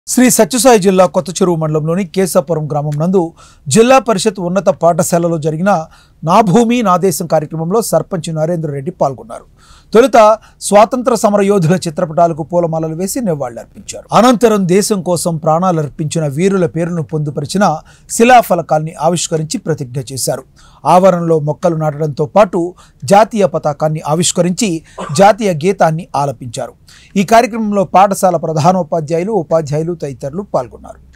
శ్రీ సత్యసాయి జిల్లా కొత్త చెరువు మండలంలోని కేశాపురం గ్రామం నందు జిల్లా పరిషత్ ఉన్నత పాఠశాలలో జరిగిన నా భూమి నా దేశం కార్యక్రమంలో సర్పంచ్ నరేంద్ర రెడ్డి పాల్గొన్నారు తొలుత స్వాతంత్ర సమర యోధుల చిత్రపటాలకు పూలమాలలు వేసి నివాళులర్పించారు అనంతరం దేశం కోసం ప్రాణాలర్పించిన వీరుల పేరును పొందుపరిచిన శిలాఫలకాల్ని ఆవిష్కరించి ప్రతిజ్ఞ చేశారు ఆవరణలో మొక్కలు నాటడంతో పాటు జాతీయ పతాకాన్ని ఆవిష్కరించి జాతీయ గీతాన్ని ఆలపించారు ఈ కార్యక్రమంలో పాఠశాల ప్రధానోపాధ్యాయులు ఉపాధ్యాయులు తదితరులు పాల్గొన్నారు